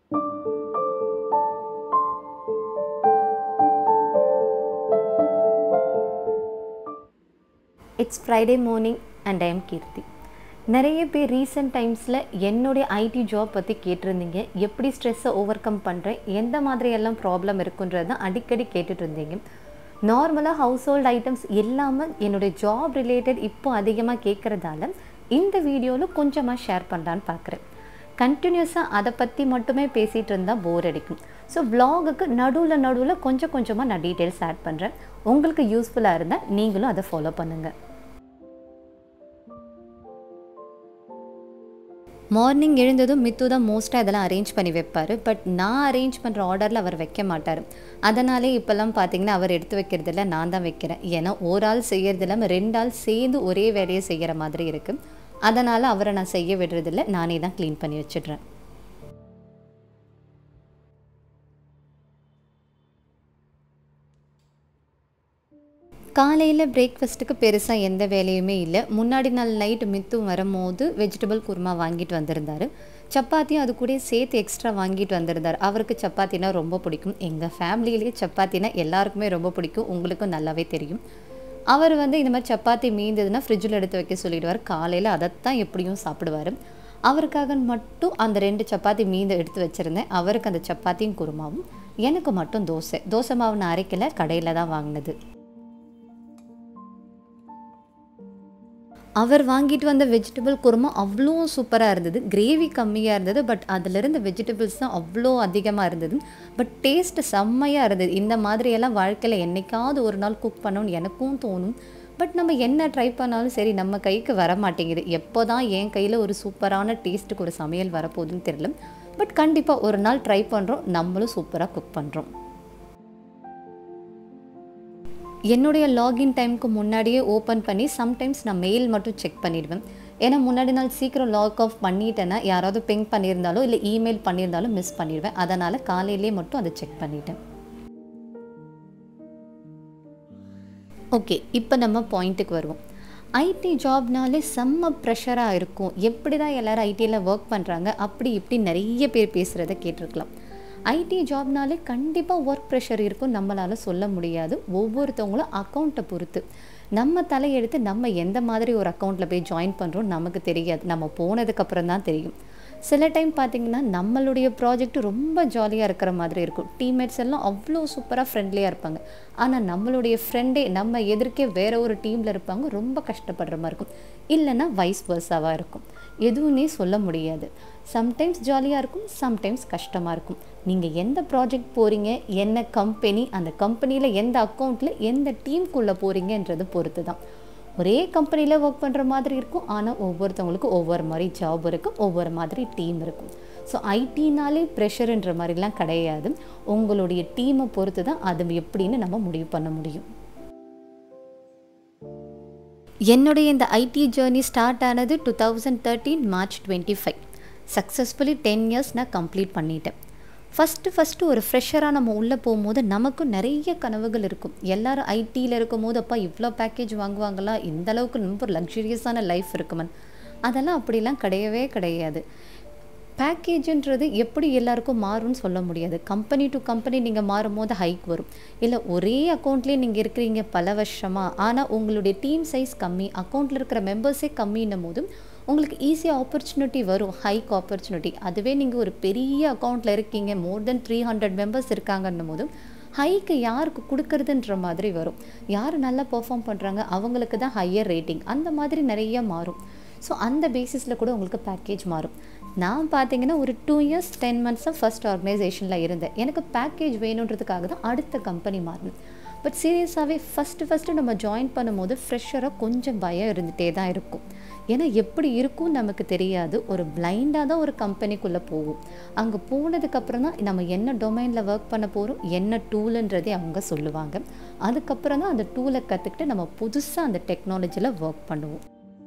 it's Friday morning and I am Keerthi நிறைய பேர் recent டைம்ஸில் என்னுடைய ஐடி ஜாப் பற்றி கேட்டிருந்தீங்க எப்படி ஸ்ட்ரெஸ்ஸை ஓவர் கம் பண்ணுறேன் எந்த மாதிரியெல்லாம் ப்ராப்ளம் இருக்குன்றது தான் அடிக்கடி கேட்டுட்டு இருந்தீங்க நார்மலாக ஹவுஸ் ஹோல்ட் ஐட்டம்ஸ் இல்லாமல் என்னுடைய ஜாப் ரிலேட்டட் இப்போ அதிகமாக கேட்குறதால இந்த வீடியோவில் கொஞ்சமாக ஷேர் பண்ணலான்னு பார்க்குறேன் கண்டினியூஸாக அதை பற்றி மட்டுமே பேசிகிட்டு இருந்தால் போர் அடிக்கும் ஸோ vlog-க்கு நடுவில் நடுவில் கொஞ்சம் கொஞ்சமாக நான் டீட்டெயில்ஸ் ஆட் பண்ணுறேன் உங்களுக்கு யூஸ்ஃபுல்லாக இருந்தால் நீங்களும் அதை ஃபாலோ பண்ணுங்கள் மார்னிங் எழுந்ததும் மித்து தான் மோஸ்ட்டாக இதெல்லாம் அரேஞ்ச் பண்ணி வைப்பார் பட் நான் அரேஞ்ச் பண்ணுற ஆர்டரில் அவர் வைக்க மாட்டார் அதனாலே இப்போல்லாம் பார்த்தீங்கன்னா அவர் எடுத்து வைக்கிறதில்ல நான் தான் வைக்கிறேன் ஏன்னா ஒரு ஆள் செய்யறது இல்லாமல் ரெண்டு ஆள் சேர்ந்து ஒரே வேலையை செய்கிற மாதிரி இருக்குது அதனால் அவரை நான் செய்ய விடுறதில்ல நானே தான் க்ளீன் பண்ணி வச்சிடுறேன் காலையில் பிரேக்ஃபாஸ்ட்டுக்கு பெருசாக எந்த வேலையுமே இல்லை முன்னாடி நாள் நைட் மித்து வரும்போது வெஜிடபிள் குருமா வாங்கிட்டு வந்திருந்தார் சப்பாத்தியும் அது கூட சேர்த்து எக்ஸ்ட்ரா வாங்கிட்டு வந்திருந்தார் அவருக்கு சப்பாத்தினா ரொம்ப பிடிக்கும் எங்கள் ஃபேமிலியிலேயே சப்பாத்தினா எல்லாருக்குமே ரொம்ப பிடிக்கும் உங்களுக்கும் நல்லாவே தெரியும் அவர் வந்து இந்த மாதிரி சப்பாத்தி மீந்ததுன்னா ஃப்ரிட்ஜில் எடுத்து வைக்க சொல்லிடுவார் காலையில் அதைத்தான் எப்படியும் சாப்பிடுவார் அவருக்காக மட்டும் அந்த ரெண்டு சப்பாத்தி மீந்து எடுத்து வச்சுருந்தேன் அவருக்கு அந்த சப்பாத்தியும் குருமாவும் எனக்கு மட்டும் தோசை தோசை மாவு நான் அரைக்கல கடையில் தான் வாங்கினது அவர் வாங்கிட்டு வந்த வெஜிடபிள் குருமா அவ்வளோ சூப்பராக இருந்தது கிரேவி கம்மியாக இருந்தது பட் அதில் இருந்த வெஜிடபிள்ஸ் தான் அவ்வளோ அதிகமாக இருந்தது பட் டேஸ்ட் செம்மையாக இருந்தது இந்த மாதிரியெல்லாம் வாழ்க்கையில் என்னைக்காவது ஒரு நாள் குக் பண்ணணும்னு எனக்கும் தோணும் பட் நம்ம என்ன ட்ரை பண்ணாலும் சரி நம்ம கைக்கு வர மாட்டேங்குது எப்போ தான் என் கையில் ஒரு சூப்பரான டேஸ்ட்டுக்கு ஒரு சமையல் வரப்போகுதுன்னு தெரியல பட் கண்டிப்பாக ஒரு நாள் ட்ரை பண்ணுறோம் நம்மளும் சூப்பராக குக் பண்ணுறோம் என்னுடைய லாகின் டைமுக்கு முன்னாடியே ஓப்பன் பண்ணி சம்டைம்ஸ் நான் மெயில் மட்டும் செக் பண்ணிடுவேன் ஏன்னா முன்னாடி நாள் சீக்கிரம் லாக் ஆஃப் பண்ணிட்டேன்னா யாராவது பிங் பண்ணியிருந்தாலோ இல்லை இமெயில் பண்ணியிருந்தாலும் மிஸ் பண்ணிடுவேன் அதனால் காலையிலே மட்டும் அதை செக் பண்ணிட்டேன் ஓகே இப்போ நம்ம பாயிண்ட்டுக்கு வருவோம் ஐடி ஜாப்னாலே செம்ம ப்ரெஷராக இருக்கும் எப்படி தான் எல்லோரும் ஐடியில் ஒர்க் பண்ணுறாங்க அப்படி இப்படி நிறைய பேர் பேசுகிறத கேட்டிருக்கலாம் ஐடி ஜாப்னாலே கண்டிப்பாக ஒர்க் ப்ரெஷர் இருக்கும் நம்மளால் சொல்ல முடியாது ஒவ்வொருத்தவங்களும் அக்கௌண்ட்டை பொறுத்து நம்ம தலையெடுத்து நம்ம எந்த மாதிரி ஒரு அக்கௌண்ட்டில் போய் ஜாயின் பண்ணுறோம் நமக்கு தெரியாது நம்ம போனதுக்கப்புறம் தான் தெரியும் சில டைம் பார்த்திங்கன்னா நம்மளுடைய ப்ராஜெக்ட் ரொம்ப ஜாலியாக இருக்கிற மாதிரி இருக்கும் டீம்மேட்ஸ் எல்லாம் அவ்வளோ சூப்பராக ஃப்ரெண்ட்லியாக இருப்பாங்க ஆனால் நம்மளுடைய ஃப்ரெண்டே நம்ம எதிர்க்கே வேறு ஒரு டீமில் இருப்பாங்க ரொம்ப கஷ்டப்படுற மாதிரி இருக்கும் இல்லைன்னா வைஸ் வர்ஸாவாக இருக்கும் எதுவுமே சொல்ல முடியாது சம்டைம்ஸ் ஜாலியாக இருக்கும் சம்டைம்ஸ் கஷ்டமாக இருக்கும் நீங்கள் எந்த ப்ராஜெக்ட் போகிறீங்க என்ன கம்பெனி அந்த கம்பெனியில் எந்த அக்கௌண்ட்டில் எந்த டீமுக்குள்ளே போகிறீங்கன்றது பொறுத்து தான் ஒரே கம்பெனியில் ஒர்க் பண்ணுற மாதிரி இருக்கும் ஆனால் ஒவ்வொருத்தவங்களுக்கும் ஒவ்வொரு மாதிரி ஜாப் இருக்கும் ஒவ்வொரு மாதிரி டீம் இருக்கும் ஸோ ஐடினாலே ப்ரெஷருன்ற மாதிரிலாம் கிடையாது உங்களுடைய டீமை பொறுத்து தான் அது எப்படின்னு நம்ம முடிவு பண்ண முடியும் என்னுடைய இந்த ஐடி ஜேர்னி ஸ்டார்ட் ஆனது two thousand thirteen March twenty five successfully ten years நான் கம்ப்ளீட் பண்ணிட்டேன் ஃபஸ்ட்டு ஃபஸ்ட்டு ஒரு ஃப்ரெஷராக நம்ம உள்ளே போகும்போது நமக்கும் நிறைய கனவுகள் இருக்கும் எல்லோரும் ஐடியில் இருக்கும் போது அப்பா இவ்வளோ பேக்கேஜ் வாங்குவாங்களா இந்த அளவுக்கு ரொம்ப லக்ஸுரியஸான லைஃப் இருக்குமன் அதெல்லாம் அப்படிலாம் கிடையவே கிடையாது பேக்கேஜுன்றது எப்படி எல்லாருக்கும் மாறும்னு சொல்ல முடியாது கம்பெனி டு கம்பெனி நீங்கள் மாறும்போது ஹைக் வரும் இல்லை ஒரே அக்கௌண்ட்லேயே நீங்கள் இருக்கிறீங்க பல வருஷமாக ஆனால் உங்களுடைய டீம் சைஸ் கம்மி அக்கௌண்ட்டில் இருக்கிற மெம்பர்ஸே கம்மின்னும் போதும் உங்களுக்கு ஈஸியாக ஆப்பர்ச்சுனிட்டி வரும் ஹைக் ஆப்பர்ச்சுனிட்டி அதுவே நீங்கள் ஒரு பெரிய அக்கௌண்ட்டில் இருக்கீங்க more than three hundred members இருக்காங்கன்னும் போதும் ஹைக்கு யாருக்கு கொடுக்கறதுன்ற மாதிரி வரும் யார் நல்லா பெர்ஃபார்ம் பண்ணுறாங்க அவங்களுக்கு தான் ஹையர் ரேட்டிங் அந்த மாதிரி நிறைய மாறும் ஸோ அந்த பேசிஸில் கூட உங்களுக்கு பேக்கேஜ் மாறும் நான் பார்த்தீங்கன்னா ஒரு டூ இயர்ஸ் டென் மந்த்ஸாக ஃபஸ்ட் ஆர்கனைசேஷனில் இருந்தேன் எனக்கு பேக்கேஜ் வேணுன்றதுக்காக தான் அடுத்த கம்பெனி மாறினேன் பட் சீரியஸாகவே ஃபஸ்ட்டு ஃபஸ்ட்டு நம்ம ஜாயின் பண்ணும்போது ஃப்ரெஷராக கொஞ்சம் பயம் இருந்துகிட்டே தான் இருக்கும் ஏன்னா எப்படி இருக்கும் நமக்கு தெரியாது ஒரு பிளைண்டாக தான் ஒரு கம்பெனிக்குள்ளே போவோம் அங்கே போனதுக்கப்புறம் தான் நம்ம என்ன டொமைனில் ஒர்க் பண்ண போகிறோம் என்ன டூலுன்றதே அவங்க சொல்லுவாங்க அதுக்கப்புறம் தான் அந்த டூலை கற்றுக்கிட்டு நம்ம புதுசாக அந்த டெக்னாலஜியில் ஒர்க் பண்ணுவோம்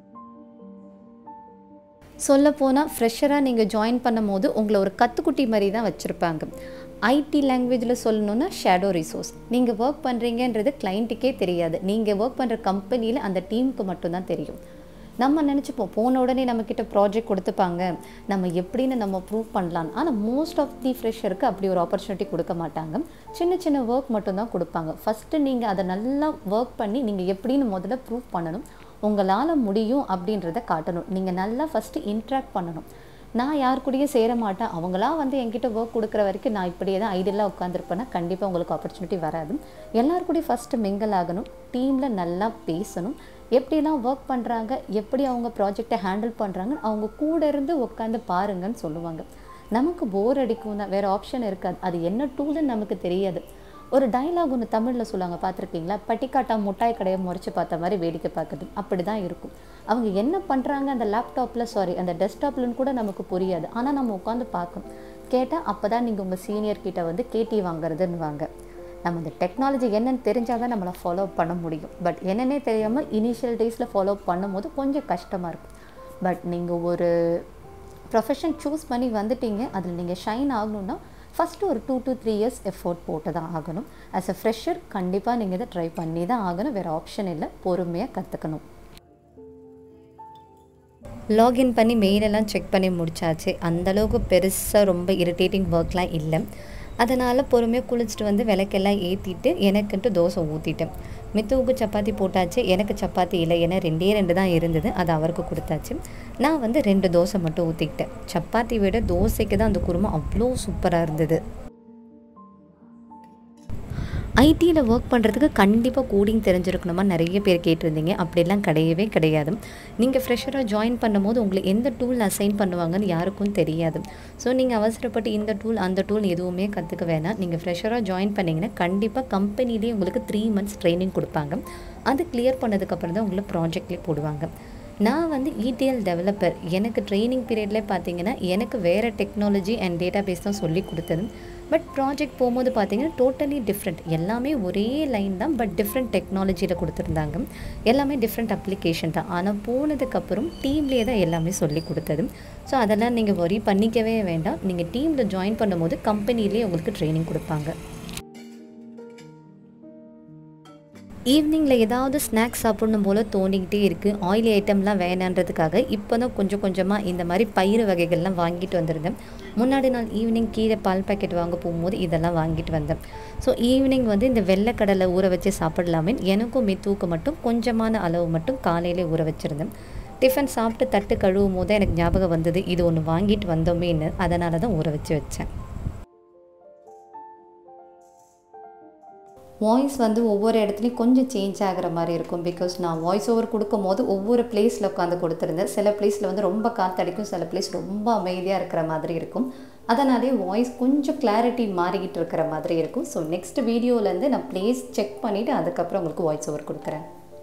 சொல்லப்போனால் ஃப்ரெஷராக நீங்கள் ஜாயின் பண்ணும் போது உங்களை ஒரு கத்துக்குட்டி மாதிரி தான் வச்சுருப்பாங்க ஐடி லாங்குவேஜில் சொல்லணுன்னா ஷேடோ ரிசோர்ஸ் நீங்கள் ஒர்க் பண்ணுறீங்கன்றது கிளைண்ட்டுக்கே தெரியாது நீங்கள் ஒர்க் பண்ணுற கம்பெனியில் அந்த டீமுக்கு மட்டும்தான் தெரியும் நம்ம நினச்சிப்போம் போன உடனே நம்மக்கிட்ட ப்ராஜெக்ட் கொடுத்துப்பாங்க நம்ம எப்படின்னு நம்ம ப்ரூவ் பண்ணலாம் ஆனால் மோஸ்ட் ஆஃப் தி ஃப்ரெஷருக்கு அப்படி ஒரு ஆப்பர்ச்சுனிட்டி கொடுக்க மாட்டாங்க சின்ன சின்ன ஒர்க் மட்டும்தான் கொடுப்பாங்க ஃபஸ்ட்டு நீங்கள் அதை நல்லா ஒர்க் பண்ணி நீங்கள் எப்படின்னு முதல்ல ப்ரூவ் பண்ணணும் உங்களால் முடியும் அப்படின்றத காட்டணும் நீங்கள் நல்லா ஃபஸ்ட்டு இன்ட்ராக்ட் பண்ணணும் நான் யார் கூடயும் சேர மாட்டேன் அவங்களா வந்து என்கிட்ட ஒர்க் கொடுக்குற வரைக்கும் நான் இப்படியே தான் ஐடியலாக உட்காந்துருப்பேன்னா கண்டிப்பாக உங்களுக்கு ஆப்பர்ச்சுனிட்டி வராது எல்லார் கூடயும் ஃபஸ்ட்டு மிங்கிள் ஆகணும் டீமில் நல்லா பேசணும் எப்படிலாம் ஒர்க் பண்ணுறாங்க எப்படி அவங்க ப்ராஜெக்டை ஹேண்டில் பண்ணுறாங்க அவங்க கூட இருந்து உட்காந்து பாருங்கன்னு சொல்லுவாங்க நமக்கு போர் அடிக்கும் தான் வேறு ஆப்ஷன் இருக்காது அது என்ன டூல்னு நமக்கு தெரியாது ஒரு டைலாக் ஒன்று தமிழில் சொல்லுவாங்க பார்த்துருக்கீங்களா பட்டிக்காட்டா முட்டாய் கடையை முறைச்சி பார்த்த மாதிரி வேடிக்கை பார்க்குது அப்படி தான் இருக்கும் அவங்க என்ன பண்ணுறாங்க அந்த லேப்டாப்பில் சாரி அந்த டெஸ்க்டாப்லன்னு கூட நமக்கு புரியாது ஆனால் நம்ம உட்காந்து பார்க்கணும் கேட்டால் அப்போ தான் நீங்கள் உங்கள் சீனியர் கிட்ட வந்து கேட்டி வாங்குறதுன்னுவாங்க நம்ம இந்த டெக்னாலஜி என்னன்னு தெரிஞ்சால் தான் நம்மளை ஃபாலோ பண்ண முடியும் பட் என்னன்னே தெரியாமல் இனிஷியல் டேஸில் ஃபாலோ பண்ணும்போது கொஞ்சம் கஷ்டமாக இருக்கும் பட் நீங்கள் ஒரு ப்ரொஃபஷன் சூஸ் பண்ணி வந்துட்டீங்க அதில் நீங்கள் ஷைன் ஆகணுன்னா ஃபஸ்ட்டு ஒரு two to three years effort போட்டு தான் ஆகணும் ஆஸ் அ ஃப்ரெஷர் கண்டிப்பாக நீங்கள் இதை ட்ரை பண்ணி தான் ஆகணும் வேறு ஆப்ஷன் இல்லை பொறுமையாக கற்றுக்கணும் லாகின் பண்ணி மெயிலெல்லாம் செக் பண்ணி முடிச்சாச்சு அந்தளவுக்கு பெருசாக ரொம்ப இரிட்டேட்டிங் ஒர்க்லாம் இல்லை அதனால் பொறுமையாக குளிச்சுட்டு வந்து விளக்கெல்லாம் ஏற்றிட்டு எனக்குன்ட்டு தோசை ஊற்றிட்டேன் மித்துவுக்கு சப்பாத்தி போட்டாச்சு எனக்கு சப்பாத்தி இல்லை ஏன்னா ரெண்டே ரெண்டு தான் இருந்தது அது அவருக்கு கொடுத்தாச்சு நான் வந்து ரெண்டு தோசை மட்டும் ஊற்றிக்கிட்டேன் சப்பாத்தி விட தோசைக்கு தான் அந்த குருமா அவ்வளோ சூப்பராக இருந்தது ஐடியில் ஒர்க் பண்ணுறதுக்கு கண்டிப்பாக கோடிங் தெரிஞ்சிருக்கணுமா நிறைய பேர் கேட்டிருந்தீங்க அப்படிலாம் கிடையவே கிடையாது நீங்கள் ஃப்ரெஷராக ஜாயின் பண்ணும்போது உங்களுக்கு எந்த டூல் அசைன் பண்ணுவாங்கன்னு யாருக்கும் தெரியாது ஸோ நீங்கள் அவசரப்பட்டு இந்த டூல் அந்த டூல் எதுவுமே கற்றுக்க வேணாம் நீங்கள் ஃப்ரெஷராக ஜாயின் பண்ணிங்கன்னா கண்டிப்பாக கம்பெனிலேயே உங்களுக்கு த்ரீ மந்த்ஸ் ட்ரைனிங் கொடுப்பாங்க அது கிளியர் பண்ணதுக்கப்புறம் தான் உங்களை ப்ராஜெக்ட்லேயே போடுவாங்க நான் வந்து இடிஎல் டெவலப்பர் எனக்கு ட்ரைனிங் பீரியட்லேயே பார்த்தீங்கன்னா எனக்கு வேறு டெக்னாலஜி அண்ட் டேட்டா பேஸ் தான் சொல்லி கொடுத்தது பட் ப்ராஜெக்ட் போகும்போது பார்த்தீங்கன்னா டோட்டலி டிஃப்ரெண்ட் எல்லாமே ஒரே லைன் தான் பட் டிஃப்ரெண்ட் டெக்னாலஜியில் கொடுத்துருந்தாங்க எல்லாமே டிஃப்ரெண்ட் அப்ளிகேஷன் தான் ஆனால் போனதுக்கப்புறம் டீம்லேயே தான் எல்லாமே சொல்லி கொடுத்தது ஸோ அதெல்லாம் நீங்கள் ஒரி பண்ணிக்கவே வேண்டாம் நீங்கள் டீமில் ஜாயின் பண்ணும்போது கம்பெனிலே உங்களுக்கு ட்ரைனிங் கொடுப்பாங்க ஈவினிங்கில் ஏதாவது ஸ்நாக்ஸ் சாப்பிடணும் போல் தோண்டிக்கிட்டே இருக்குது ஆயிலி ஐட்டம்லாம் வேணான்றதுக்காக இப்போ தான் கொஞ்சம் கொஞ்சமாக இந்த மாதிரி பயிறு வகைகள்லாம் வாங்கிட்டு வந்திருந்தேன் முன்னாடி நாள் ஈவினிங் கீழே பால் பாக்கெட் வாங்க போகும்போது இதெல்லாம் வாங்கிட்டு வந்தேன் ஸோ ஈவினிங் வந்து இந்த வெள்ளைக்கடலை ஊற வச்சு சாப்பிடலாமே எனக்கும் மித்தூக்கு மட்டும் கொஞ்சமான அளவு மட்டும் காலையிலே ஊற வச்சுருந்தேன் டிஃபன் சாப்பிட்டு தட்டு கழுவும் போது எனக்கு ஞாபகம் வந்தது இது ஒன்று வாங்கிட்டு வந்தோமேன்னு அதனால தான் ஊற வச்சு வச்சேன் வாய்ஸ் வந்து ஒவ்வொரு இடத்துலையும் கொஞ்சம் சேஞ்ச் ஆகிற மாதிரி இருக்கும் பிகாஸ் நான் வாய்ஸ் ஓவர் கொடுக்கும் போது ஒவ்வொரு பிளேஸில் உட்காந்து கொடுத்துருந்தேன் சில பிளேஸில் வந்து ரொம்ப காற்றடிக்கும் சில பிளேஸ் ரொம்ப அமைதியாக இருக்கிற மாதிரி இருக்கும் அதனாலே வாய்ஸ் கொஞ்சம் கிளாரிட்டி மாறிக்கிட்டு இருக்கிற மாதிரி இருக்கும் ஸோ நெக்ஸ்ட் வீடியோலேருந்து நான் பிளேஸ் செக் பண்ணிவிட்டு அதுக்கப்புறம் உங்களுக்கு வாய்ஸ் ஓவர் கொடுக்குறேன்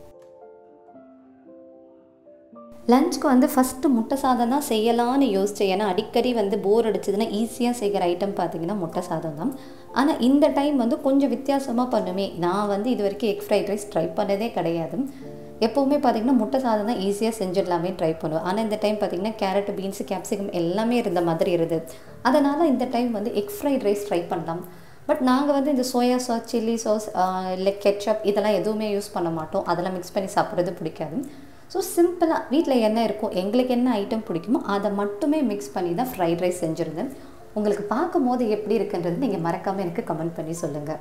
லஞ்சுக்கு வந்து ஃபஸ்ட்டு முட்டை சாதம் தான் செய்யலான்னு யோசித்தேன் ஏன்னா அடிக்கடி வந்து போர் அடிச்சதுன்னா ஈஸியாக செய்கிற ஐட்டம் பார்த்தீங்கன்னா முட்டை சாதம் தான் ஆனால் இந்த டைம் வந்து கொஞ்சம் வித்தியாசமாக பண்ணுமே நான் வந்து இது வரைக்கும் எக் ஃப்ரைட் ரைஸ் ட்ரை பண்ணதே கிடையாது எப்போவுமே பார்த்திங்கன்னா முட்டை சாதம் தான் ஈஸியாக செஞ்சிடலாமே ட்ரை பண்ணுவேன் ஆனால் இந்த டைம் பார்த்திங்கன்னா கேரட் பீன்ஸு கேப்சிகம் எல்லாமே இருந்த மாதிரி இருந்தது அதனால் இந்த டைம் வந்து எக் ஃப்ரைட் ரைஸ் ட்ரை பண்ணலாம் பட் நாங்கள் வந்து இந்த சோயா சாஸ் சில்லி சாஸ் இல்லை கெச்சப் இதெல்லாம் எதுவுமே யூஸ் பண்ண மாட்டோம் அதெல்லாம் மிக்ஸ் பண்ணி சாப்பிட்றது பிடிக்காது ஸோ சிம்பிளாக வீட்டில் என்ன இருக்கோ எங்களுக்கு என்ன ஐட்டம் பிடிக்குமோ அதை மட்டுமே மிக்ஸ் பண்ணி தான் ஃப்ரைட் ரைஸ் செஞ்சுருந்தேன் உங்களுக்கு பார்க்கும் போது எப்படி இருக்குன்றது நீங்கள் மறக்காமல் எனக்கு கமெண்ட் பண்ணி சொல்லுங்கள்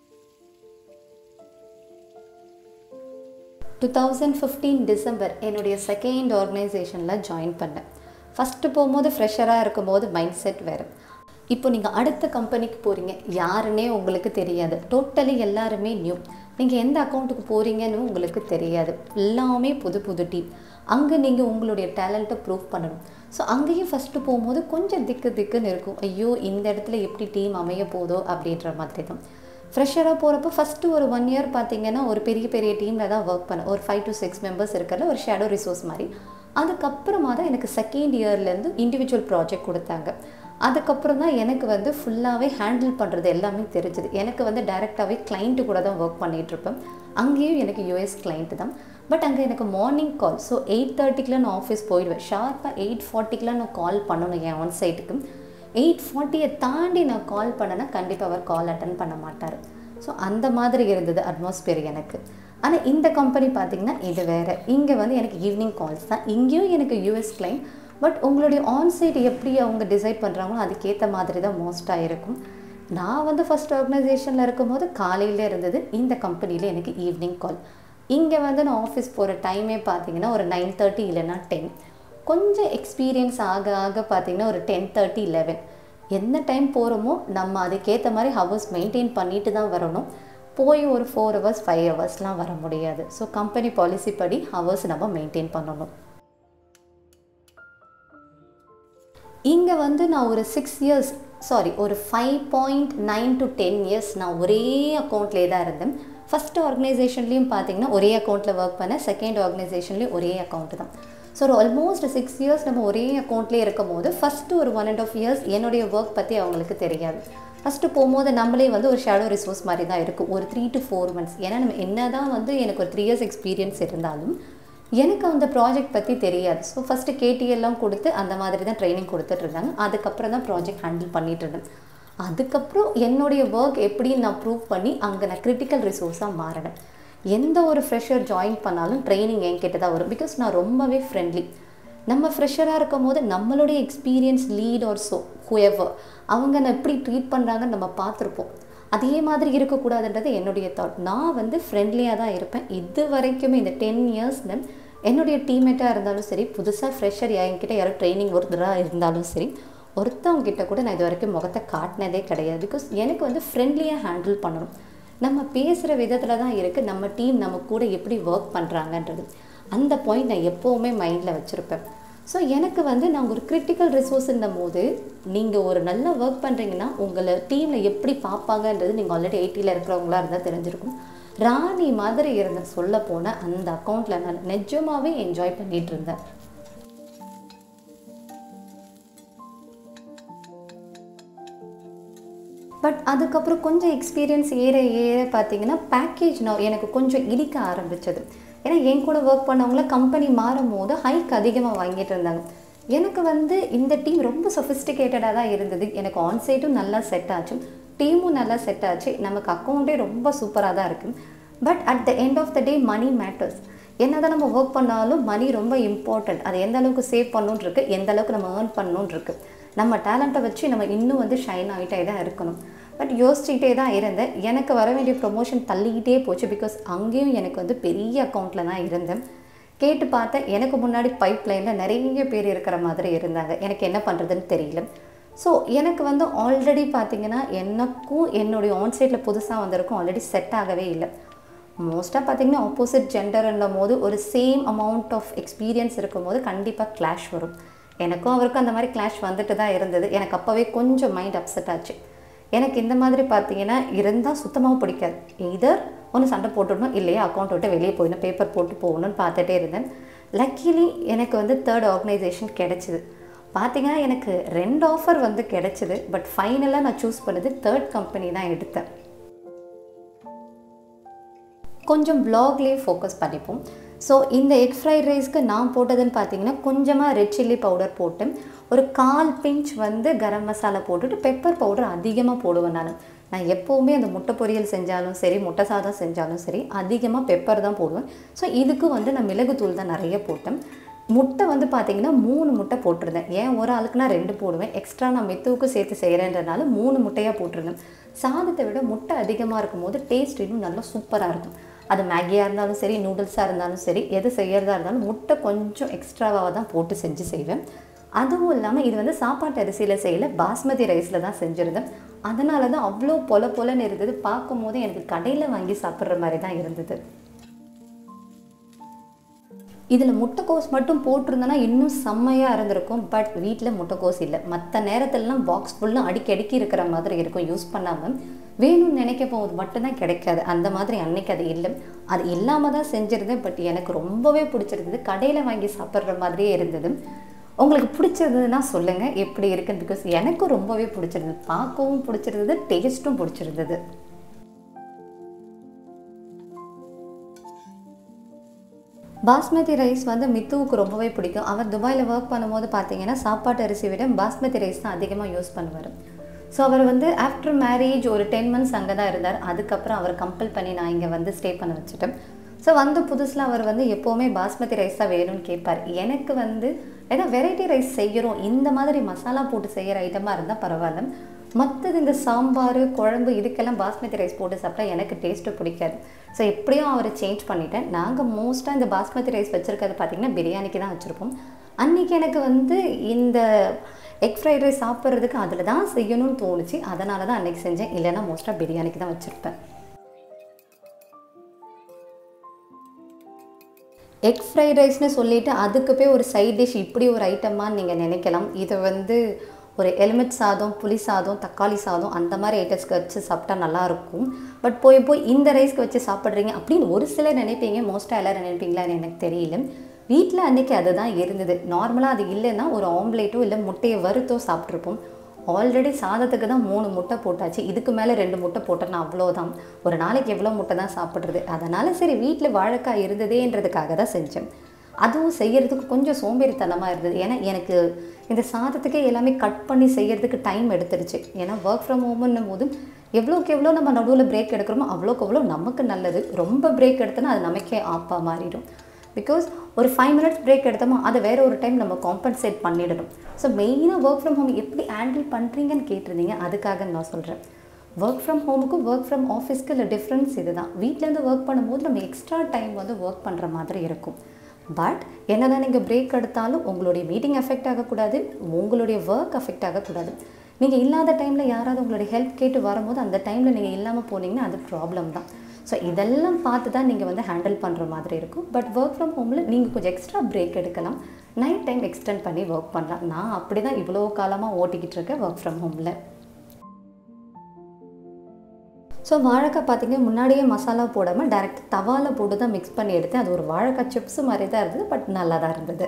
டூ தௌசண்ட் ஃபிஃப்டீன் டிசம்பர் என்னுடைய செகண்ட் ஆர்கனைசேஷனில் ஜாயின் பண்ணேன் ஃபஸ்ட்டு போகும்போது ஃப்ரெஷராக இருக்கும்போது மைண்ட் செட் வேறு இப்போ நீங்கள் அடுத்த கம்பெனிக்கு போகிறீங்க யாருன்னே உங்களுக்கு தெரியாது டோட்டலி எல்லாருமே நியூ நீங்கள் எந்த அக்கௌண்ட்டுக்கு போகிறீங்கன்னு உங்களுக்கு தெரியாது எல்லாமே புது புது டீம் அங்கே நீங்கள் உங்களுடைய டேலண்ட்டை ப்ரூவ் பண்ணணும் ஸோ அங்கேயும் ஃபஸ்ட்டு போகும்போது கொஞ்சம் திக்கு திக்குன்னு இருக்கும் ஐயோ இந்த இடத்துல எப்படி டீம் அமைய போதோ அப்படின்ற மாதிரி தான் ஃப்ரெஷராக போகிறப்போ ஃபஸ்ட்டு ஒரு ஒன் இயர் பார்த்தீங்கன்னா ஒரு பெரிய பெரிய டீமில் தான் ஒர்க் பண்ணேன் ஒரு ஃபைவ் டு சிக்ஸ் மெம்பர்ஸ் இருக்கிற ஒரு ஷேடோ ரிசோர்ஸ் மாதிரி அதுக்கப்புறமா தான் எனக்கு செகண்ட் இயர்லேருந்து இண்டிவிஜுவல் ப்ராஜெக்ட் கொடுத்தாங்க அதுக்கப்புறம் தான் எனக்கு வந்து ஃபுல்லாகவே ஹேண்டில் பண்ணுறது எல்லாமே தெரிஞ்சுது எனக்கு வந்து டைரெக்டாகவே கிளைண்ட்டு கூட தான் ஒர்க் பண்ணிகிட்ருப்பேன் அங்கேயும் எனக்கு யூஎஸ் கிளைண்ட்டு தான் பட் அங்கே எனக்கு மார்னிங் கால் ஸோ எயிட் தேர்ட்டிக்கெலாம் நான் ஆஃபீஸ் போயிடுவேன் ஷார்ப்பாக எயிட் ஃபார்ட்டிக்கெலாம் நான் கால் பண்ணணும் என் ஆன் சைட்டுக்கு எயிட் ஃபார்ட்டியை தாண்டி நான் கால் பண்ணேன்னா கண்டிப்பாக அவர் கால் அட்டன் பண்ண மாட்டார் ஸோ அந்த மாதிரி இருந்தது அட்மாஸ்பியர் எனக்கு ஆனால் இந்த கம்பெனி பார்த்திங்கன்னா இது வேறு இங்கே வந்து எனக்கு ஈவினிங் கால்ஸ் தான் இங்கேயும் எனக்கு யூஎஸ் கிளைண்ட் பட் உங்களுடைய ஆன்சைட் எப்படி அவங்க டிசைட் பண்ணுறாங்களோ அதுக்கேற்ற மாதிரி தான் மோஸ்ட்டாக இருக்கும் நான் வந்து ஃபஸ்ட் ஆர்கனைசேஷனில் இருக்கும்போது காலையில் இருந்தது இந்த கம்பெனியில் எனக்கு ஈவினிங் கால் இங்கே வந்து நான் ஆஃபீஸ் போகிற டைமே பார்த்தீங்கன்னா ஒரு நைன் தேர்ட்டி இல்லைன்னா டென் கொஞ்சம் எக்ஸ்பீரியன்ஸ் ஆக ஆக பார்த்தீங்கன்னா ஒரு டென் தேர்ட்டி லெவன் எந்த டைம் போகிறோமோ நம்ம அதுக்கேற்ற மாதிரி ஹவர்ஸ் மெயின்டைன் பண்ணிட்டு தான் வரணும் போய் ஒரு ஃபோர் ஹவர்ஸ் ஃபைவ் ஹவர்ஸ்லாம் வர முடியாது ஸோ கம்பெனி பாலிசி படி ஹவர்ஸ் நம்ம மெயின்டைன் பண்ணணும் இங்கே வந்து நான் ஒரு சிக்ஸ் இயர்ஸ் சாரி ஒரு five point nine to ten years நான் ஒரே அக்கௌண்ட்லேயே தான் இருந்தேன் ஃபஸ்ட் ஆர்கனைசேஷன்லேயும் பார்த்தீங்கன்னா ஒரே அக்கௌண்ட்டில் ஒர்க் பண்ணேன் செகண்ட் ஆர்கனைசேஷன்லேயும் ஒரே அக்கௌண்ட் தான் ஸோ ஒரு ஆல்மோஸ்ட் சிக்ஸ் இயர்ஸ் நம்ம ஒரே அக்கௌண்ட்லேயே இருக்கும் போது ஃபஸ்ட்டு ஒரு ஒன் அண்ட் ஆஃப் இயர்ஸ் என்னுடைய ஒர்க் பற்றி அவங்களுக்கு தெரியாது ஃபஸ்ட்டு போகும்போது நம்மளே வந்து ஒரு ஷேடோ ரிசோர்ஸ் மாதிரி தான் இருக்கும் ஒரு த்ரீ டு ஃபோர் மந்த்ஸ் ஏன்னா நம்ம என்ன தான் வந்து எனக்கு ஒரு த்ரீ இயர்ஸ் எக்ஸ்பீரியன்ஸ் இருந்தாலும் எனக்கு அந்த ப்ராஜெக்ட் பற்றி தெரியாது ஸோ ஃபஸ்ட்டு கேடிஎல்லாம் கொடுத்து அந்த மாதிரி தான் ட்ரைனிங் கொடுத்துட்டு இருந்தாங்க அதுக்கப்புறம் தான் ப்ராஜெக்ட் ஹேண்டில் பண்ணிட்டு இருந்தேன் அதுக்கப்புறம் என்னுடைய ஒர்க் எப்படின்னு நான் ப்ரூவ் பண்ணி அங்கே நான் கிரிட்டிக்கல் ரிசோர்ஸாக மாறினேன் எந்த ஒரு ஃப்ரெஷர் ஜாயின் பண்ணாலும் ட்ரைனிங் என்கிட்ட தான் வரும் பிகாஸ் நான் ரொம்பவே ஃப்ரெண்ட்லி நம்ம ஃப்ரெஷராக இருக்கும் போது நம்மளுடைய experience lead or so whoever அவங்க நான் எப்படி ட்ரீட் பண்ணுறாங்கன்னு நம்ம பார்த்துருப்போம் அதே மாதிரி இருக்கக்கூடாதுன்றது என்னுடைய தாட் நான் வந்து ஃப்ரெண்ட்லியாக தான் இருப்பேன் இது வரைக்குமே இந்த டென் இயர்ஸில் என்னுடைய டீம்மேட்டாக இருந்தாலும் சரி புதுசாக ஃப்ரெஷர் என்கிட்ட யாரும் ட்ரைனிங் ஒருத்தராக இருந்தாலும் சரி ஒருத்தவங்க கிட்ட கூட நான் இது வரைக்கும் முகத்தை காட்டினதே கிடையாது பிகாஸ் எனக்கு வந்து ஃப்ரெண்ட்லியாக ஹேண்டில் பண்ணணும் நம்ம பேசுகிற விதத்தில் தான் இருக்குது நம்ம டீம் நம்ம கூட எப்படி ஒர்க் பண்ணுறாங்கன்றது அந்த பாயிண்ட் நான் எப்போவுமே மைண்டில் வச்சுருப்பேன் ஸோ எனக்கு வந்து நான் ஒரு கிரிட்டிக்கல் ரிசோர்ஸ்ன்னும் போது நீங்கள் ஒரு நல்ல ஒர்க் பண்ணுறீங்கன்னா உங்களை டீமில் எப்படி பார்ப்பாங்கன்றது நீங்கள் ஆல்ரெடி எயிட்டியில் இருக்கிறவங்களா இருந்தால் தெரிஞ்சிருக்கும் ராணி மாதிரி இருந்த சொல்ல போன அந்த அக்கௌண்ட்டில் நான் நிஜமாகவே என்ஜாய் பண்ணிகிட்டு இருந்தேன் பட் அதுக்கப்புறம் கொஞ்சம் எக்ஸ்பீரியன்ஸ் ஏற ஏற பார்த்தீங்கன்னா பேக்கேஜ் நான் எனக்கு கொஞ்சம் இடிக்க ஆரம்பிச்சது ஏன்னா என் கூட ஒர்க் பண்ணவங்கள கம்பெனி மாறும் போது ஹைக் அதிகமாக வாங்கிட்டு இருந்தாங்க எனக்கு வந்து இந்த டீம் ரொம்ப சொஃபிஸ்டிகேட்டடாக தான் இருந்தது எனக்கு ஆன்சைட்டும் நல்லா செட் ஆச்சு டீமும் நல்லா செட் ஆச்சு நமக்கு அக்கௌண்ட்டே ரொம்ப சூப்பராக தான் இருக்குது but at the end of the day money matters என்ன தான் நம்ம ஒர்க் பண்ணாலும் மணி ரொம்ப இம்பார்ட்டண்ட் அது எந்த அளவுக்கு சேவ் பண்ணணுன்னு இருக்கு எந்த அளவுக்கு நம்ம ஏர்ன் பண்ணணுன்னு இருக்கு நம்ம டேலண்ட்டை வச்சு நம்ம இன்னும் வந்து ஷைன் ஆகிட்டே தான் இருக்கணும் பட் யோசிச்சுக்கிட்டே தான் இருந்தேன் எனக்கு வர வேண்டிய ப்ரொமோஷன் தள்ளிக்கிட்டே போச்சு பிகாஸ் அங்கேயும் எனக்கு வந்து பெரிய அக்கௌண்ட்டில் தான் இருந்தேன் கேட்டு பார்த்தேன் எனக்கு முன்னாடி பைப் லைனில் நிறைய பேர் இருக்கிற மாதிரி இருந்தாங்க எனக்கு என்ன பண்ணுறதுன்னு தெரியல ஸோ எனக்கு வந்து ஆல்ரெடி பார்த்தீங்கன்னா எனக்கும் என்னுடைய ஆன்சைட்டில் புதுசாக வந்திருக்கும் ஆல்ரெடி செட் ஆகவே இல்லை மோஸ்ட்டாக பார்த்தீங்கன்னா ஆப்போசிட் ஜெண்டர்ன்னும் போது ஒரு சேம் அமௌண்ட் ஆஃப் எக்ஸ்பீரியன்ஸ் இருக்கும்போது கண்டிப்பாக கிளாஷ் வரும் எனக்கும் அவருக்கும் அந்த மாதிரி கிளாஷ் வந்துட்டு தான் இருந்தது எனக்கு அப்போவே கொஞ்சம் மைண்ட் அப்செட் ஆச்சு எனக்கு இந்த மாதிரி பார்த்தீங்கன்னா இருந்தால் சுத்தமாக பிடிக்காது இதர் ஒன்று சண்டை போட்டுடணும் இல்லையா அக்கௌண்ட் விட்டு வெளியே போயிடணும் பேப்பர் போட்டு போகணும்னு பார்த்துட்டே இருந்தேன் லக்கிலி எனக்கு வந்து தேர்ட் ஆர்கனைசேஷன் கிடச்சிது பார்த்தீங்கன்னா எனக்கு ரெண்டு ஆஃபர் வந்து கிடச்சிது பட் ஃபைனலாக நான் சூஸ் பண்ணது தேர்ட் கம்பெனி தான் எடுத்தேன் கொஞ்சம் வ்ளாக்லேயே ஃபோக்கஸ் பண்ணிப்போம் ஸோ இந்த எக் ஃப்ரைட் ரைஸ்க்கு நான் போட்டதுன்னு பார்த்தீங்கன்னா கொஞ்சமாக ரெட் சில்லி பவுடர் போட்டு ஒரு கால் பிஞ்ச் வந்து கரம் மசாலா போட்டுட்டு பெப்பர் பவுடர் அதிகமாக போடுவேன் நான் நான் எப்போவுமே அந்த முட்டை பொரியல் செஞ்சாலும் சரி முட்டை சாதம் செஞ்சாலும் சரி அதிகமாக பெப்பர் தான் போடுவேன் ஸோ இதுக்கு வந்து நான் மிளகுத்தூள் தான் நிறைய போட்டேன் முட்டை வந்து பார்த்தீங்கன்னா மூணு முட்டை போட்டிருந்தேன் ஏன் ஒரு ஆளுக்கு நான் ரெண்டு போடுவேன் எக்ஸ்ட்ரா நான் மெத்துவுக்கு சேர்த்து செய்கிறேன்றனால மூணு முட்டையாக போட்டிருந்தேன் சாதத்தை விட முட்டை அதிகமாக இருக்கும்போது டேஸ்ட் இன்னும் நல்லா சூப்பராக இருக்கும் அது மேகியாக இருந்தாலும் சரி நூடுல்ஸாக இருந்தாலும் சரி எது செய்கிறதா இருந்தாலும் முட்டை கொஞ்சம் எக்ஸ்ட்ராவாக தான் போட்டு செஞ்சு செய்வேன் அதுவும் இல்லாமல் இது வந்து சாப்பாட்டு அரிசியில் செய்யல பாஸ்மதி ரைஸில் தான் செஞ்சுருந்தேன் அதனால தான் அவ்வளோ பொல பொலன்னு இருந்தது பார்க்கும்போது எனக்கு கடையில் வாங்கி சாப்பிட்ற மாதிரி தான் இருந்தது இதில் முட்டைக்கோஸ் மட்டும் போட்டிருந்தேன்னா இன்னும் செம்மையாக இருந்திருக்கும் பட் வீட்டில் முட்டைக்கோஸ் இல்லை மற்ற நேரத்துலலாம் பாக்ஸ் ஃபுல்லாக அடிக்கி அடிக்கி இருக்கிற மாதிரி இருக்கும் யூஸ் பண்ணாமல் வேணும்னு நினைக்க போகுது மட்டும்தான் கிடைக்காது அந்த மாதிரி அன்னைக்கு அது இல்லை அது இல்லாமல் தான் செஞ்சிருந்தேன் பட் எனக்கு ரொம்பவே பிடிச்சிருந்தது கடையில் வாங்கி சாப்பிட்ற மாதிரியே இருந்தது உங்களுக்கு பிடிச்சிருந்ததுன்னா சொல்லுங்கள் எப்படி இருக்குன்னு பிகாஸ் எனக்கும் ரொம்பவே பிடிச்சிருந்தது பார்க்கவும் பிடிச்சிருந்தது டேஸ்ட்டும் பிடிச்சிருந்தது பாஸ்மதி ரைஸ் வந்து மித்துவுக்கு ரொம்பவே பிடிக்கும் அவர் துபாயில் ஒர்க் பண்ணும்போது பார்த்தீங்கன்னா சாப்பாட்டு அரிசி விட பாஸ்மதி ரைஸ் தான் அதிகமாக யூஸ் பண்ணுவார் ஸோ அவர் வந்து ஆஃப்டர் மேரேஜ் ஒரு டென் மந்த்ஸ் அங்கே தான் இருந்தார் அதுக்கப்புறம் அவர் கம்பல் பண்ணி நான் இங்கே வந்து ஸ்டே பண்ண வச்சுட்டேன் ஸோ வந்த புதுசில் அவர் வந்து எப்போவுமே பாஸ்மதி ரைஸ் தான் வேணும்னு கேட்பார் எனக்கு வந்து ஏன்னா வெரைட்டி ரைஸ் செய்கிறோம் இந்த மாதிரி மசாலா போட்டு செய்கிற ஐட்டமாக இருந்தால் பரவாயில்ல மற்றது இந்த சாம்பார் குழம்பு இதுக்கெல்லாம் பாஸ்மதி ரைஸ் போட்டு சாப்பிட்டா எனக்கு டேஸ்ட்டு பிடிக்காது ஸோ எப்படியும் அவரை சேஞ்ச் பண்ணிட்டேன் நாங்கள் மோஸ்ட்டாக இந்த பாஸ்மதி ரைஸ் வச்சுருக்கிறது பார்த்திங்கன்னா பிரியாணிக்கு தான் வச்சுருப்போம் அன்றைக்கி எனக்கு வந்து இந்த எக் ஃப்ரைட் ரைஸ் சாப்பிட்றதுக்கு அதில் தான் செய்யணும்னு தோணுச்சு அதனால தான் அன்றைக்கி செஞ்சேன் இல்லைன்னா மோஸ்ட்டாக பிரியாணிக்கு தான் வச்சுருப்பேன் எக் ஃப்ரைட் ரைஸ்னு சொல்லிவிட்டு அதுக்கு போய் ஒரு சைட் டிஷ் இப்படி ஒரு ஐட்டமான்னு நீங்கள் நினைக்கலாம் இதை வந்து ஒரு எலுமிட் சாதம் புளி சாதம் தக்காளி சாதம் அந்த மாதிரி ஐட்டம்ஸ்க்கு வச்சு சாப்பிட்டா நல்லாயிருக்கும் பட் போய் போய் இந்த ரைஸ்க்கு வச்சு சாப்பிட்றீங்க அப்படின்னு ஒரு சிலர் நினைப்பீங்க மோஸ்ட்டாக எல்லோரும் நினைப்பீங்களான்னு எனக்கு தெரியல வீட்டில் அன்றைக்கி அதுதான் இருந்தது நார்மலாக அது இல்லைன்னா ஒரு ஆம்லேட்டோ இல்லை முட்டையை வறுத்தோ சாப்பிட்ருப்போம் ஆல்ரெடி சாதத்துக்கு தான் மூணு முட்டை போட்டாச்சு இதுக்கு மேலே ரெண்டு முட்டை போட்டேன்னா அவ்வளோதான் ஒரு நாளைக்கு எவ்வளோ முட்டை தான் சாப்பிட்றது அதனால் சரி வீட்டில் வாழைக்காய் இருந்ததேன்றதுக்காக தான் செஞ்சேன் அதுவும் செய்யறதுக்கு கொஞ்சம் சோம்பேறித்தனமாக இருந்தது ஏன்னா எனக்கு இந்த சாதத்துக்கே எல்லாமே கட் பண்ணி செய்யறதுக்கு டைம் எடுத்துருச்சு ஏன்னா ஒர்க் ஃப்ரம் ஹோம்னும் போது எவ்வளோக்கு எவ்வளோ நம்ம நடுவில் பிரேக் எடுக்கிறோமோ அவ்வளோக்கு அவ்வளோ நமக்கு நல்லது ரொம்ப பிரேக் எடுத்தோன்னா அது நமக்கே ஆப்பாக மாறிடும் பிகாஸ் ஒரு ஃபைவ் மினிட்ஸ் பிரேக் எடுத்தோமோ அதை வேறு ஒரு டைம் நம்ம காம்பன்சேட் பண்ணிடணும் ஸோ மெயினாக ஒர்க் ஃப்ரம் ஹோம் எப்படி ஹேண்டில் பண்ணுறீங்கன்னு கேட்டிருந்தீங்க அதுக்காக நான் சொல்கிறேன் ஒர்க் ஃப்ரம் ஹோமுக்கும் ஒர்க் ஃப்ரம் ஆஃபீஸ்க்கு இல்லை டிஃப்ரென்ஸ் இது தான் வீட்டிலேருந்து ஒர்க் பண்ணும்போது நம்ம எக்ஸ்ட்ரா டைம் வந்து ஒர்க் பண்ணுற மாதிரி இருக்கும் பட் என்ன தான் நீங்கள் பிரேக் எடுத்தாலும் உங்களுடைய மீட்டிங் அஃபெக்ட் ஆகக்கூடாது உங்களுடைய ஒர்க் அஃபெக்ட் ஆகக்கூடாது நீங்கள் இல்லாத டைமில் யாராவது உங்களுடைய ஹெல்ப் கேட்டு வரும்போது அந்த டைமில் நீங்கள் இல்லாமல் போனீங்கன்னா அது ப்ராப்ளம் தான் ஸோ இதெல்லாம் பார்த்து தான் நீங்கள் வந்து ஹேண்டில் பண்ணுற மாதிரி இருக்கும் பட் ஒர்க் ஃப்ரம் ஹோமில் நீங்கள் கொஞ்சம் எக்ஸ்ட்ரா பிரேக் எடுக்கலாம் நைட் டைம் எக்ஸ்டெண்ட் பண்ணி ஒர்க் பண்ணலாம் நான் அப்படி தான் இவ்வளோ காலமாக ஓட்டிக்கிட்டு இருக்கேன் ஒர்க் ஃப்ரம் ஹோமில் ஸோ வாழைக்காய் பார்த்தீங்க முன்னாடியே மசாலா போடாமல் டேரெக்ட் தவாவில் போட்டு தான் மிக்ஸ் பண்ணி எடுத்தேன் அது ஒரு வாழைக்காய் சிப்ஸ் மாதிரி தான் இருந்தது பட் நல்லா தான் இருந்தது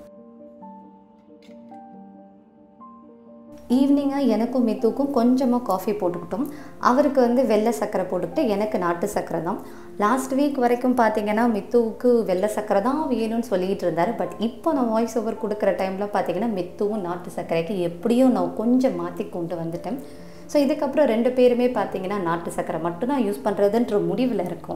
ஈவினிங்காக எனக்கும் மித்துக்கும் கொஞ்சமாக காஃபி போட்டுக்கிட்டோம் அவருக்கு வந்து வெள்ளை சர்க்கரை போட்டுக்கிட்டு எனக்கு நாட்டு சர்க்கரை தான் லாஸ்ட் வீக் வரைக்கும் பார்த்தீங்கன்னா மித்துவுக்கு வெள்ளை சர்க்கரை தான் வேணும்னு சொல்லிகிட்டு இருந்தார் பட் இப்போ நான் வாய்ஸ் ஓவர் கொடுக்குற டைமில் பார்த்தீங்கன்னா மித்துவும் நாட்டு சர்க்கரைக்கு எப்படியும் நான் கொஞ்சம் மாற்றி கொண்டு வந்துட்டேன் ஸோ இதுக்கப்புறம் ரெண்டு பேருமே பார்த்தீங்கன்னா நாட்டு சர்க்கரை மட்டும்தான் யூஸ் பண்ணுறதுன்ற முடிவில் இருக்கும்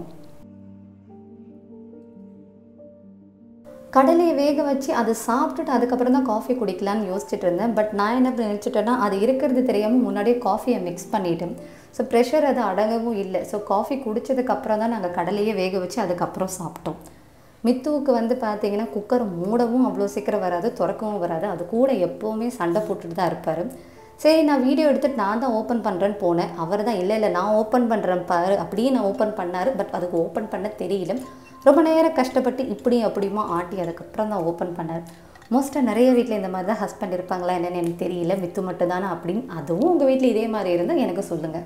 கடலையை வேக வச்சு அதை சாப்பிட்டுட்டு அதுக்கப்புறம் தான் காஃபி குடிக்கலான்னு யோசிச்சுட்டு இருந்தேன் பட் நான் என்ன நினச்சிட்டேன்னா அது இருக்கிறது தெரியாமல் முன்னாடியே காஃபியை மிக்ஸ் பண்ணிட்டேன் ஸோ ப்ரெஷர் அது அடங்கவும் இல்லை ஸோ காஃபி குடித்ததுக்கப்புறம் தான் நாங்கள் கடலையே வேக வச்சு அதுக்கப்புறம் சாப்பிட்டோம் மித்துவுக்கு வந்து பார்த்தீங்கன்னா குக்கர் மூடவும் அவ்வளோ சீக்கிரம் வராது திறக்கவும் வராது அது கூட எப்போவுமே சண்டை போட்டுட்டு தான் இருப்பார் சரி நான் வீடியோ எடுத்துகிட்டு நான் தான் ஓப்பன் பண்ணுறேன்னு போனேன் அவர் தான் இல்லை இல்லை நான் ஓப்பன் பண்ணுறேன் பாரு அப்படியே நான் ஓப்பன் பண்ணார் பட் அதுக்கு ஓப்பன் பண்ண தெரியல ரொம்ப நேரம் கஷ்டப்பட்டு இப்படியும் அப்படியுமா ஆட்டி அதுக்கப்புறம் தான் ஓப்பன் பண்ணார் மோஸ்ட்டாக நிறைய வீட்டில் இந்த மாதிரி தான் ஹஸ்பண்ட் இருப்பாங்களா என்னென்னு எனக்கு தெரியல மித்து மட்டும் தானே அப்படின்னு அதுவும் உங்கள் வீட்டில் இதே மாதிரி இருந்தால் எனக்கு சொல்லுங்கள்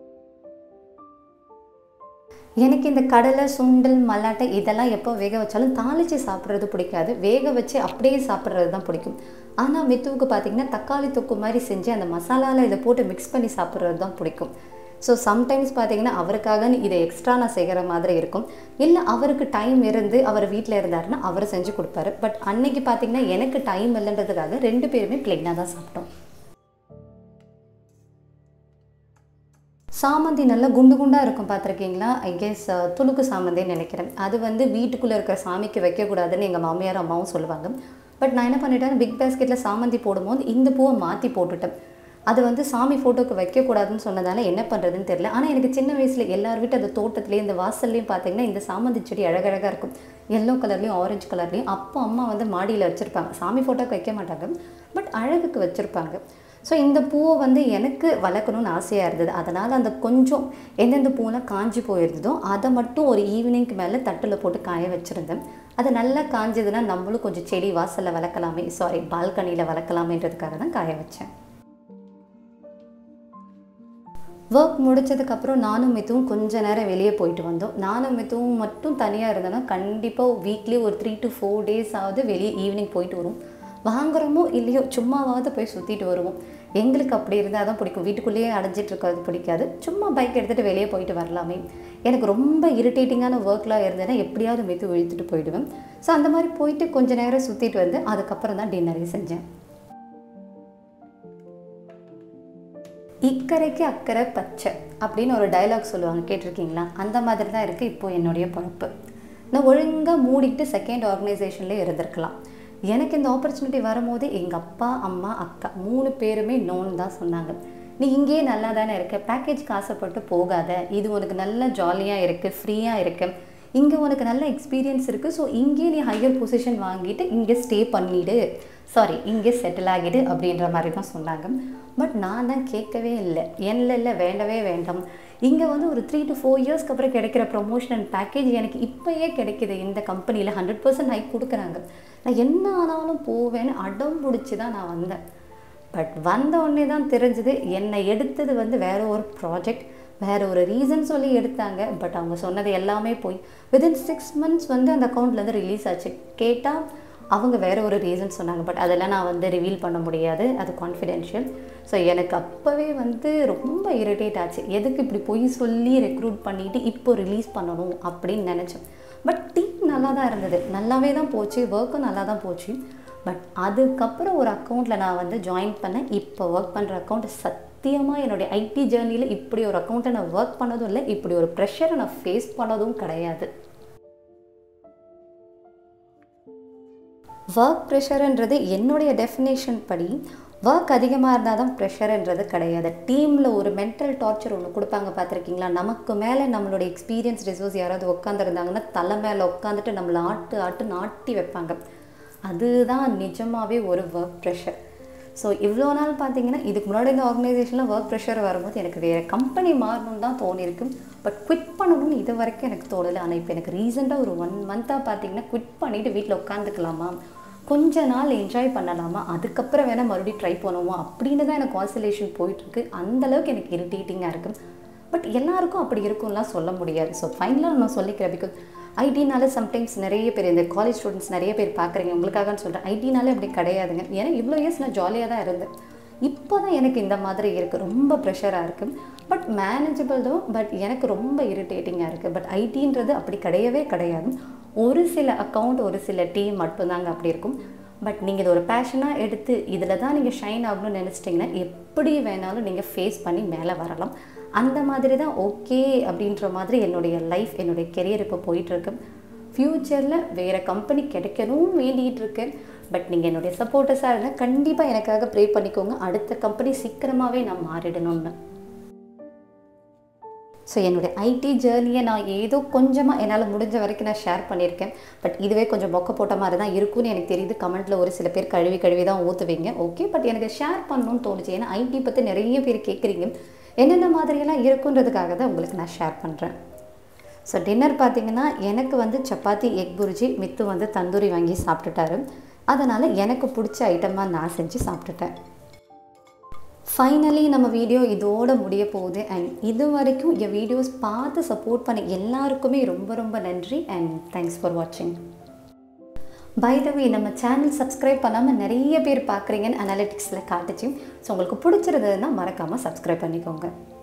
எனக்கு இந்த கடலை சுண்டல் மல்லாட்டை இதெல்லாம் எப்போ வேக வச்சாலும் தாளித்து சாப்பிட்றது பிடிக்காது வேக வச்சு அப்படியே சாப்பிட்றது தான் பிடிக்கும் ஆனால் மித்துவுக்கு பார்த்திங்கன்னா தக்காளி தொக்கு மாதிரி செஞ்சு அந்த மசாலாவில் இதை போட்டு மிக்ஸ் பண்ணி சாப்பிட்றது தான் பிடிக்கும் ஸோ சம்டைம்ஸ் பார்த்தீங்கன்னா அவருக்காக இதை எக்ஸ்ட்ரா நான் செய்கிற மாதிரி இருக்கும் இல்லை அவருக்கு டைம் இருந்து அவர் வீட்டில் இருந்தாருன்னா அவர் செஞ்சு கொடுப்பாரு பட் அன்னைக்கு பார்த்தீங்கன்னா எனக்கு டைம் இல்லைன்றதுக்காக ரெண்டு பேருமே பிளெயினாக தான் சாப்பிட்டோம் சாமந்தி நல்லா குண்டு குண்டாக இருக்கும் பார்த்துருக்கீங்களா ஐ கெஸ் துணுக்கு சாமந்தின்னு நினைக்கிறேன் அது வந்து வீட்டுக்குள்ளே இருக்கிற சாமிக்கு வைக்கக்கூடாதுன்னு எங்கள் மாமியார் அம்மாவும் சொல்லுவாங்க பட் நான் என்ன பண்ணிட்டேன் பிக் பேஸ்கெட்டில் சாமந்தி போடும்போது இந்த பூவை மாற்றி போட்டுட்டேன் அது வந்து சாமி ஃபோட்டோக்கு வைக்கக்கூடாதுன்னு சொன்னதால என்ன பண்ணுறதுன்னு தெரியல ஆனால் எனக்கு சின்ன வயசில் எல்லார் வீட்டு அந்த தோட்டத்துலேயும் இந்த வாசல்லையும் பார்த்தீங்கன்னா இந்த சாமந்தி செடி அழகழகாக இருக்கும் எல்லோ கலர்லேயும் ஆரஞ்சு கலர்லேயும் அப்போ அம்மா வந்து மாடியில் வச்சுருப்பாங்க சாமி ஃபோட்டோக்கு வைக்க மாட்டாங்க பட் அழகுக்கு வச்சுருப்பாங்க ஸோ இந்த பூவை வந்து எனக்கு வளர்க்கணும்னு ஆசையாக இருந்தது அதனால் அந்த கொஞ்சம் எந்தெந்த பூவெல்லாம் காஞ்சி போயிருந்ததோ அதை மட்டும் ஒரு ஈவினிங்க்கு மேலே தட்டில் போட்டு காய வச்சுருந்தேன் அது நல்லா காஞ்சதுன்னா நம்மளும் கொஞ்சம் செடி வாசலில் வளர்க்கலாமே சாரி பால்கனியில் வளர்க்கலாமேன்றதுக்காக தான் காய வச்சேன் ஒர்க் முடிச்சதுக்கப்புறம் நானும் மித்துவும் கொஞ்ச நேரம் வெளியே போயிட்டு வந்தோம் நானும் மித்துவும் மட்டும் தனியாக இருந்தோன்னா கண்டிப்பாக வீக்லி ஒரு த்ரீ டு ஃபோர் டேஸ் ஆகுது வெளியே ஈவினிங் போயிட்டு வரும் வாங்குறோமோ இல்லையோ சும்மாவாவது போய் சுற்றிட்டு வருவோம் எங்களுக்கு அப்படி இருந்தால் தான் பிடிக்கும் வீட்டுக்குள்ளேயே அடைஞ்சிட்டு இருக்கிறது பிடிக்காது சும்மா பைக் எடுத்துகிட்டு வெளியே போயிட்டு வரலாமே எனக்கு ரொம்ப இரிட்டேட்டிங்கான ஒர்க்லாம் இருந்ததுன்னா எப்படியாவது மித்து இழுத்துட்டு போயிடுவேன் ஸோ அந்த மாதிரி போயிட்டு கொஞ்ச நேரம் சுற்றிட்டு வந்து அதுக்கப்புறம் தான் டின்னரே செஞ்சேன் இக்கரைக்கு அக்கறை பச்சை அப்படின்னு ஒரு டைலாக் சொல்லுவாங்க கேட்டிருக்கீங்களா அந்த மாதிரி தான் இருக்குது இப்போது என்னுடைய பொழப்பு நான் ஒழுங்காக மூடிட்டு செகண்ட் ஆர்கனைசேஷன்லேயே இருந்திருக்கலாம் எனக்கு இந்த ஆப்பர்ச்சுனிட்டி வரும்போது எங்கள் அப்பா அம்மா அக்கா மூணு பேருமே நோன்னு தான் சொன்னாங்க நீ இங்கேயே நல்லா தானே இருக்க பேக்கேஜ்க்கு ஆசைப்பட்டு போகாத இது உனக்கு நல்ல ஜாலியாக இருக்குது ஃப்ரீயாக இருக்கு இங்கே உனக்கு நல்ல எக்ஸ்பீரியன்ஸ் இருக்குது ஸோ இங்கேயே நீ ஹையர் பொசிஷன் வாங்கிட்டு இங்கே ஸ்டே பண்ணிடு சாரி இங்கே செட்டில் ஆகிடு அப்படின்ற மாதிரி தான் சொன்னாங்க பட் நான் தான் கேட்கவே இல்லை இல்லை இல்லை வேண்டவே வேண்டாம் இங்கே வந்து ஒரு த்ரீ டு ஃபோர் இயர்ஸ்க்கு அப்புறம் கிடைக்கிற ப்ரொமோஷன் அண்ட் பேக்கேஜ் எனக்கு இப்போயே கிடைக்குது இந்த கம்பெனியில் ஹண்ட்ரட் பர்சன்ட் ஹைக் கொடுக்குறாங்க நான் என்ன ஆனாலும் போவேன்னு அடம் பிடிச்சி தான் நான் வந்தேன் பட் வந்த உடனே தான் தெரிஞ்சது என்னை எடுத்தது வந்து வேற ஒரு ப்ராஜெக்ட் வேற ஒரு ரீசன் சொல்லி எடுத்தாங்க பட் அவங்க சொன்னது எல்லாமே போய் வித்தின் சிக்ஸ் மந்த்ஸ் வந்து அந்த அக்கௌண்ட்லேருந்து ரிலீஸ் ஆச்சு கேட்டால் அவங்க வேற ஒரு ரீசன் சொன்னாங்க பட் அதெல்லாம் நான் வந்து ரிவீல் பண்ண முடியாது அது கான்ஃபிடென்ஷியல் ஸோ எனக்கு அப்போவே வந்து ரொம்ப இரிட்டேட் ஆச்சு எதுக்கு இப்படி பொய் சொல்லி ரெக்ரூட் பண்ணிட்டு இப்போ ரிலீஸ் பண்ணணும் அப்படின்னு நினச்சேன் பட் டீம் நல்லா தான் இருந்தது நல்லாவே தான் போச்சு ஒர்க்கும் நல்லா தான் போச்சு பட் அதுக்கப்புறம் ஒரு அக்கௌண்ட்டில் நான் வந்து ஜாயின் பண்ணேன் இப்போ ஒர்க் பண்ணுற அக்கௌண்ட் சத்தியமாக என்னுடைய ஐடி ஜேர்னியில் இப்படி ஒரு அக்கௌண்ட்டை நான் ஒர்க் பண்ணதும் இல்லை இப்படி ஒரு ப்ரெஷரை நான் ஃபேஸ் பண்ணதும் கிடையாது ஒர்க் ப்ரெஷருன்றது என்னுடைய டெஃபினேஷன் படி ஒர்க் அதிகமாக இருந்தால் தான் ப்ரெஷருன்றது கிடையாது டீமில் ஒரு மென்டல் டார்ச்சர் ஒன்று கொடுப்பாங்க பார்த்துருக்கீங்களா நமக்கு மேலே நம்மளோட எக்ஸ்பீரியன்ஸ் ரிசோர்ஸ் யாராவது உட்காந்துருந்தாங்கன்னா தலை மேலே உட்காந்துட்டு நம்மளை ஆட்டு ஆட்டு நாட்டி வைப்பாங்க அதுதான் நிஜமாகவே ஒரு ஒர்க் ப்ரெஷர் ஸோ இவ்வளோ நாள் பார்த்தீங்கன்னா இதுக்கு முன்னாடி இந்த ஆர்கனைசேஷனில் ஒர்க் ப்ரெஷர் வரும்போது எனக்கு வேறு கம்பெனி மாறணும்னு தான் தோணிருக்கு பட் குவிட் பண்ணணும்னு இது வரைக்கும் எனக்கு தோணலை ஆனால் இப்போ எனக்கு ரீசெண்டாக ஒரு ஒன் மந்த்தாக பார்த்தீங்கன்னா குவிட் பண்ணிவிட்டு வீட்டில் உட்காந்துக்கலாமா கொஞ்ச நாள் என்ஜாய் பண்ணலாமா அதுக்கப்புறம் வேணால் மறுபடியும் ட்ரை பண்ணுவோம் அப்படின்னு தான் எனக்கு கான்சலேஷன் போயிட்டுருக்கு அந்தளவுக்கு எனக்கு இரிட்டேட்டிங்காக இருக்குது பட் எல்லாருக்கும் அப்படி இருக்கும்லாம் சொல்ல முடியாது ஸோ ஃபைனலாக நான் சொல்லிக்கிறேன் பிகாஸ் ஐடினால சம்டைம்ஸ் நிறைய பேர் இந்த காலேஜ் ஸ்டூடெண்ட்ஸ் நிறைய பேர் பார்க்குறீங்க உங்களுக்காகன்னு சொல்கிறேன் ஐடினாலே அப்படி கிடையாதுங்க ஏன்னா இவ்வளோ இயர்ஸ் நான் ஜாலியாக தான் இருந்தேன் இப்போ தான் எனக்கு இந்த மாதிரி இருக்குது ரொம்ப ப்ரெஷராக இருக்குது பட் மேனேஜபிள் தான் பட் எனக்கு ரொம்ப இரிட்டேட்டிங்காக இருக்குது பட் ஐடின்றது அப்படி கிடையவே கிடையாது ஒரு சில அக்கௌண்ட் ஒரு சில டீம் மட்டும்தாங்க அப்படி இருக்கும் பட் நீங்கள் இது ஒரு பேஷனாக எடுத்து இதில் தான் நீங்கள் ஷைன் ஆகணும்னு நினச்சிட்டிங்கன்னா எப்படி வேணாலும் நீங்கள் ஃபேஸ் பண்ணி மேலே வரலாம் அந்த மாதிரி தான் ஓகே அப்படின்ற மாதிரி என்னுடைய லைஃப் என்னுடைய கெரியர் இப்போ போயிட்டுருக்கு ஃப்யூச்சரில் வேறு கம்பெனி கிடைக்கணும் வேண்டிகிட்டு இருக்கேன் பட் நீங்கள் என்னுடைய சப்போர்ட்டர்ஸாக இருந்தால் கண்டிப்பாக எனக்காக ப்ரே பண்ணிக்கோங்க அடுத்த கம்பெனி சீக்கிரமாகவே நான் மாறிடணும்னு ஸோ என்னுடைய ஐடி ஜேர்னியை நான் ஏதோ கொஞ்சமாக என்னால் முடிஞ்ச வரைக்கும் நான் ஷேர் பண்ணியிருக்கேன் பட் இதுவே கொஞ்சம் மொக்க போட்ட மாதிரி தான் இருக்கும்னு எனக்கு தெரியுது கமெண்ட்டில் ஒரு சில பேர் கழுவி கழுவி தான் ஊற்றுவீங்க ஓகே பட் எனக்கு ஷேர் பண்ணணும்னு தோணுச்சு ஏன்னா ஐடி பற்றி நிறைய பேர் கேட்குறீங்க என்னென்ன மாதிரியெல்லாம் இருக்குன்றதுக்காக தான் உங்களுக்கு நான் ஷேர் பண்ணுறேன் ஸோ டின்னர் பார்த்தீங்கன்னா எனக்கு வந்து சப்பாத்தி எக் புரிஜி மித்து வந்து தந்தூரி வாங்கி சாப்பிட்டுட்டாரு அதனால் எனக்கு பிடிச்ச ஐட்டமாக நான் செஞ்சு சாப்பிட்டுட்டேன் ஃபைனலி நம்ம வீடியோ இதோட முடிய போகுது அண்ட் இது வரைக்கும் என் வீடியோஸ் பார்த்து சப்போர்ட் பண்ண எல்லாருக்குமே ரொம்ப ரொம்ப நன்றி அண்ட் தேங்க்ஸ் ஃபார் வாட்சிங் பை த வே நம்ம சேனல் சப்ஸ்கிரைப் பண்ணாமல் நிறைய பேர் பார்க்குறீங்கன்னு அனாலிட்டிக்ஸில் காட்டுச்சு ஸோ உங்களுக்கு பிடிச்சிருந்ததுன்னா மறக்காமல் சப்ஸ்கிரைப் பண்ணிக்கோங்க